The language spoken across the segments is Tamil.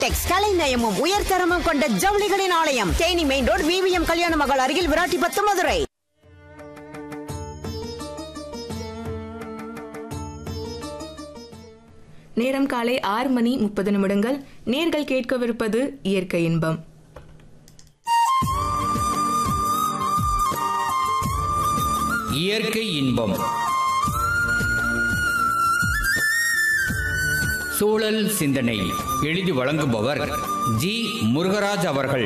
டெக்ஸ் கலை நயமும் உயர்தரமும் கொண்ட ஜவுளிகளின் ஆலயம் தேனி மெயின் ரோடு விவிஎம் கல்யாண மகள் அருகில் விராட்டிபத்து மதுரை நேரம் காலை ஆறு மணி முப்பது நிமிடங்கள் நேர்கள் கேட்கவிருப்பது இயற்கை இன்பம் இயற்கை இன்பம் சூழல் சிந்தனை எழுதி வழங்குபவர் ஜி முருகராஜ் அவர்கள்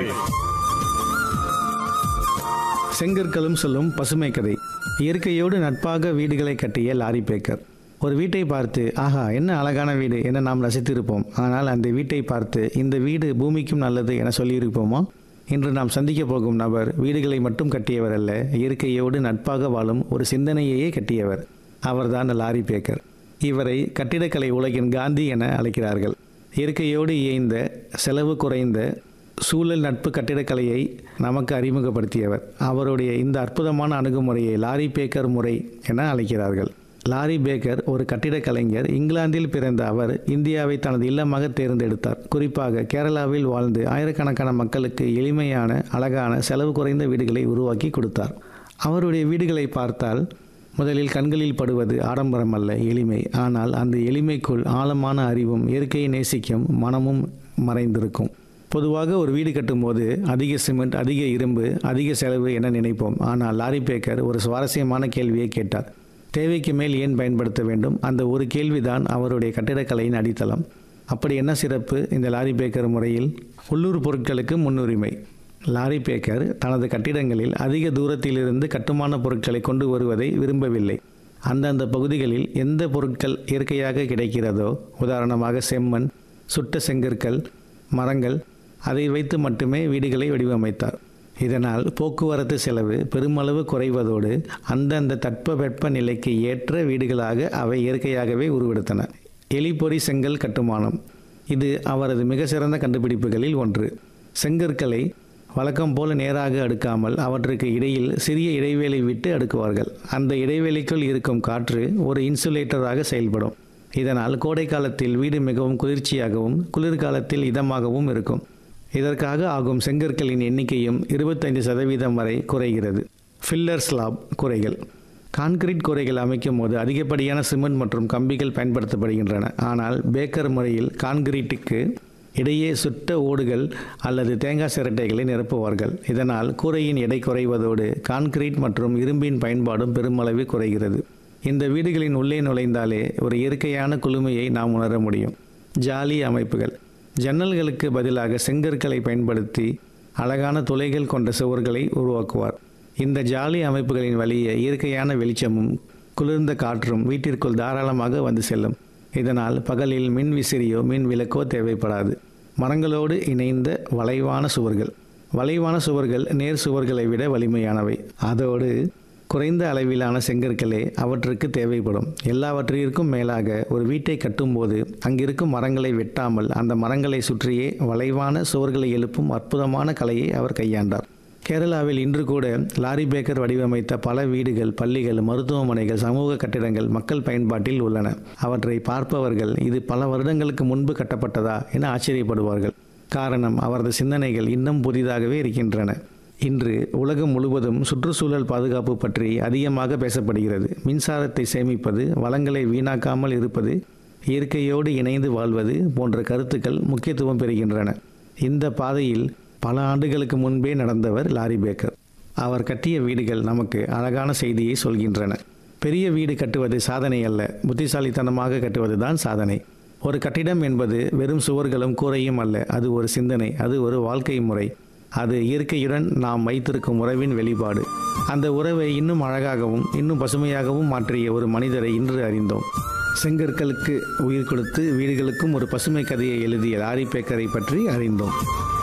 செங்கற்களும் சொல்லும் பசுமை கதை இயற்கையோடு நட்பாக வீடுகளை கட்டிய லாரி பேக்கர் ஒரு வீட்டை பார்த்து ஆஹா என்ன அழகான வீடு என நாம் ரசித்திருப்போம் ஆனால் அந்த வீட்டை பார்த்து இந்த வீடு பூமிக்கும் நல்லது என சொல்லியிருப்போமா இன்று நாம் சந்திக்க போகும் நபர் வீடுகளை மட்டும் கட்டியவர் அல்ல இயற்கையோடு நட்பாக வாழும் ஒரு சிந்தனையையே கட்டியவர் அவர்தான் லாரி பேக்கர் இவரை கட்டிடக்கலை உலகின் காந்தி என அழைக்கிறார்கள் இயற்கையோடு இயைந்த செலவு குறைந்த சூழல் நட்பு கட்டிடக்கலையை நமக்கு அறிமுகப்படுத்தியவர் அவருடைய இந்த அற்புதமான அணுகுமுறையை லாரி பேக்கர் முறை என அழைக்கிறார்கள் லாரி பேக்கர் ஒரு கட்டிடக் கலைஞர் இங்கிலாந்தில் பிறந்த அவர் இந்தியாவை தனது இல்லமாக தேர்ந்தெடுத்தார் குறிப்பாக கேரளாவில் வாழ்ந்து ஆயிரக்கணக்கான மக்களுக்கு எளிமையான அழகான செலவு குறைந்த வீடுகளை உருவாக்கி கொடுத்தார் அவருடைய வீடுகளை பார்த்தால் முதலில் கண்களில் படுவது ஆடம்பரம் அல்ல எளிமை ஆனால் அந்த எளிமைக்குள் ஆழமான அறிவும் இயற்கையை நேசிக்கும் மனமும் மறைந்திருக்கும் பொதுவாக ஒரு வீடு கட்டும்போது அதிக சிமெண்ட் அதிக இரும்பு அதிக செலவு என நினைப்போம் ஆனால் லாரி பேக்கர் ஒரு சுவாரஸ்யமான கேள்வியை கேட்டார் தேவைக்கு மேல் ஏன் பயன்படுத்த வேண்டும் அந்த ஒரு கேள்விதான் அவருடைய கட்டிடக்கலையின் அடித்தளம் அப்படி என்ன சிறப்பு இந்த லாரி பேக்கர் முறையில் உள்ளூர் பொருட்களுக்கு முன்னுரிமை லாரி பேக்கர் தனது கட்டிடங்களில் அதிக தூரத்திலிருந்து கட்டுமான பொருட்களை கொண்டு வருவதை விரும்பவில்லை அந்தந்த பகுதிகளில் எந்த பொருட்கள் இயற்கையாக கிடைக்கிறதோ உதாரணமாக செம்மண் சுட்ட செங்கற்கள் மரங்கள் அதை வைத்து மட்டுமே வீடுகளை வடிவமைத்தார் இதனால் போக்குவரத்து செலவு பெருமளவு குறைவதோடு அந்தந்த தட்பவெப்ப நிலைக்கு ஏற்ற வீடுகளாக அவை இயற்கையாகவே உருவெடுத்தன எலிப்பொறி செங்கல் கட்டுமானம் இது அவரது மிக சிறந்த கண்டுபிடிப்புகளில் ஒன்று செங்கற்களை வழக்கம் போல நேராக அடுக்காமல் அவற்றுக்கு இடையில் சிறிய இடைவேளை விட்டு அடுக்குவார்கள் அந்த இடைவெளிக்குள் இருக்கும் காற்று ஒரு இன்சுலேட்டராக செயல்படும் இதனால் கோடை காலத்தில் வீடு மிகவும் குளிர்ச்சியாகவும் குளிர்காலத்தில் இதமாகவும் இருக்கும் இதற்காக ஆகும் செங்கற்களின் எண்ணிக்கையும் இருபத்தைந்து சதவீதம் வரை குறைகிறது ஃபில்லர் ஸ்லாப் குறைகள் கான்கிரீட் கூரைகள் அமைக்கும் போது அதிகப்படியான சிமெண்ட் மற்றும் கம்பிகள் பயன்படுத்தப்படுகின்றன ஆனால் பேக்கர் முறையில் கான்கிரீட்டுக்கு இடையே சுட்ட ஓடுகள் அல்லது தேங்காய் சிரட்டைகளை நிரப்புவார்கள் இதனால் கூரையின் எடை குறைவதோடு கான்கிரீட் மற்றும் இரும்பின் பயன்பாடும் பெருமளவு குறைகிறது இந்த வீடுகளின் உள்ளே நுழைந்தாலே ஒரு இயற்கையான குளுமையை நாம் உணர முடியும் ஜாலி அமைப்புகள் ஜன்னல்களுக்கு பதிலாக செங்கற்களை பயன்படுத்தி அழகான துளைகள் கொண்ட சுவர்களை உருவாக்குவார் இந்த ஜாலி அமைப்புகளின் வழியே இயற்கையான வெளிச்சமும் குளிர்ந்த காற்றும் வீட்டிற்குள் தாராளமாக வந்து செல்லும் இதனால் பகலில் மின் விசிறியோ மின் விளக்கோ தேவைப்படாது மரங்களோடு இணைந்த வளைவான சுவர்கள் வளைவான சுவர்கள் நேர் சுவர்களை விட வலிமையானவை அதோடு குறைந்த அளவிலான செங்கற்களே அவற்றுக்கு தேவைப்படும் எல்லாவற்றிற்கும் மேலாக ஒரு வீட்டை கட்டும்போது அங்கிருக்கும் மரங்களை வெட்டாமல் அந்த மரங்களை சுற்றியே வளைவான சுவர்களை எழுப்பும் அற்புதமான கலையை அவர் கையாண்டார் கேரளாவில் இன்று கூட லாரி பேக்கர் வடிவமைத்த பல வீடுகள் பள்ளிகள் மருத்துவமனைகள் சமூக கட்டிடங்கள் மக்கள் பயன்பாட்டில் உள்ளன அவற்றை பார்ப்பவர்கள் இது பல வருடங்களுக்கு முன்பு கட்டப்பட்டதா என ஆச்சரியப்படுவார்கள் காரணம் அவரது சிந்தனைகள் இன்னும் புதிதாகவே இருக்கின்றன இன்று உலகம் முழுவதும் சுற்றுச்சூழல் பாதுகாப்பு பற்றி அதிகமாக பேசப்படுகிறது மின்சாரத்தை சேமிப்பது வளங்களை வீணாக்காமல் இருப்பது இயற்கையோடு இணைந்து வாழ்வது போன்ற கருத்துக்கள் முக்கியத்துவம் பெறுகின்றன இந்த பாதையில் பல ஆண்டுகளுக்கு முன்பே நடந்தவர் லாரி பேக்கர் அவர் கட்டிய வீடுகள் நமக்கு அழகான செய்தியை சொல்கின்றன பெரிய வீடு கட்டுவது சாதனை அல்ல புத்திசாலித்தனமாக கட்டுவது தான் சாதனை ஒரு கட்டிடம் என்பது வெறும் சுவர்களும் கூரையும் அல்ல அது ஒரு சிந்தனை அது ஒரு வாழ்க்கை முறை அது இயற்கையுடன் நாம் வைத்திருக்கும் உறவின் வெளிப்பாடு அந்த உறவை இன்னும் அழகாகவும் இன்னும் பசுமையாகவும் மாற்றிய ஒரு மனிதரை இன்று அறிந்தோம் செங்கற்களுக்கு உயிர் கொடுத்து வீடுகளுக்கும் ஒரு பசுமை கதையை எழுதிய லாரி பேக்கரை பற்றி அறிந்தோம்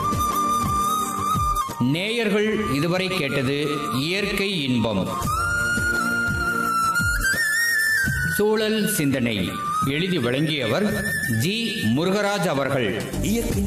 நேயர்கள் இதுவரை கேட்டது இயற்கை இன்பம் சூழல் சிந்தனை எழுதி வழங்கியவர் ஜி முருகராஜ் அவர்கள் இயற்கை